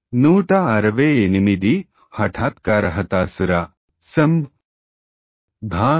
నూట అరవై ఎనిమిది హఠాత్కారహతాసుర సం ధా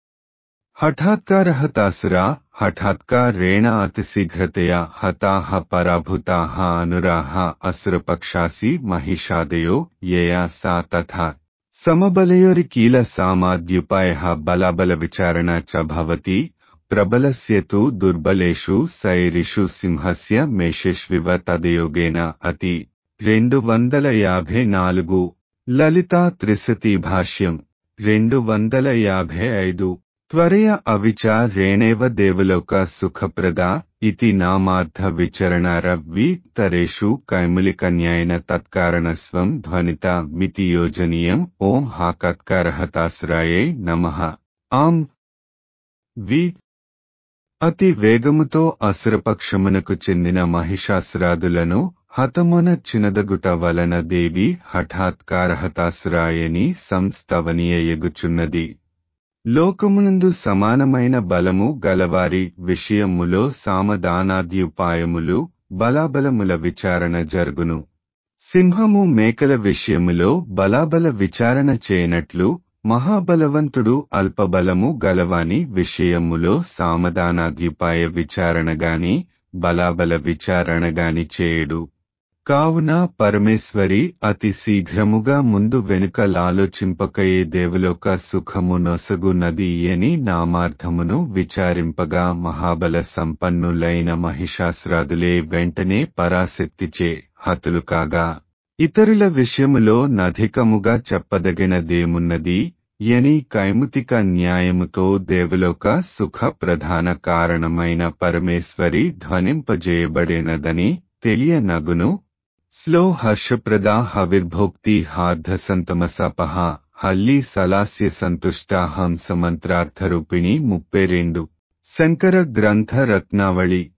హఠాత్కారహతాసురా హఠాత్కారేణ అతిశీఘ్రతయా హతాః పరాభూతాః అనురాః అసురపక్షాసి మహిషాదయో యయా సా తథా సమబలయోరికీల సామాద్యుపాయః బలాబల విచారణ చ భవతి ప్రబలస్య తు దుర్బలేషు సైరిషు సింహస్య మేషేష్వివ తదయోగేన అతి రెండు వందల యాభై నాలుగు లలితా త్రిశతి భాష్యం రెండు వందల యాభై ఐదు త్వరయ అవిచారేణేవ దేవలోక సుఖప్రద ఇతి నామార్థ విచరణారవ్యీతరేషు కైములికన్యాయన తత్కారణస్వం ధ్వనిత మితి యోజనీయం ఓం హాకత్కారహతాసురాయే నమః ఆం వి అతి వేగముతో అసురపక్షమునకు చెందిన మహిషాసురాదులను హతమున చినదగుట వలన దేవి హఠాత్కారహతాసురాయని సంస్తవనీయగుచున్నది లోకమునందు సమానమైన బలము గలవారి విషయములో సామదానాద్యుపాయములు బలాబలముల విచారణ జరుగును సింహము మేకల విషయములో బలాబల విచారణ చేయనట్లు మహాబలవంతుడు అల్పబలము గలవాని విషయములో సామదానాద్యుపాయ విచారణగాని బలాబల విచారణగాని చేయడు కావున పరమేశ్వరి అతి శీఘ్రముగా ముందు వెనుకలాలోచింపకయే దేవులోక సుఖము నొసగునది అని నామార్థమును విచారింపగా మహాబల సంపన్నులైన మహిషాసురాదులే వెంటనే పరాశక్తిచే హతులు కాగా ఇతరుల విషయములో నధికముగా చెప్పదగినదేమున్నది యని కైముతిక న్యాయముతో దేవులోక సుఖ ప్రధాన కారణమైన పరమేశ్వరి ధ్వనింపజేయబడినదని తెలియనగును స్లో హర్షప్రదా హవిర్భోక్తి హార్ధసంతమసపహ హల్లి సలాస్య సంతుష్టాహం సమంత్రార్థరూపిణి ముప్పై రెండు శంకర గ్రంథ రత్నావళి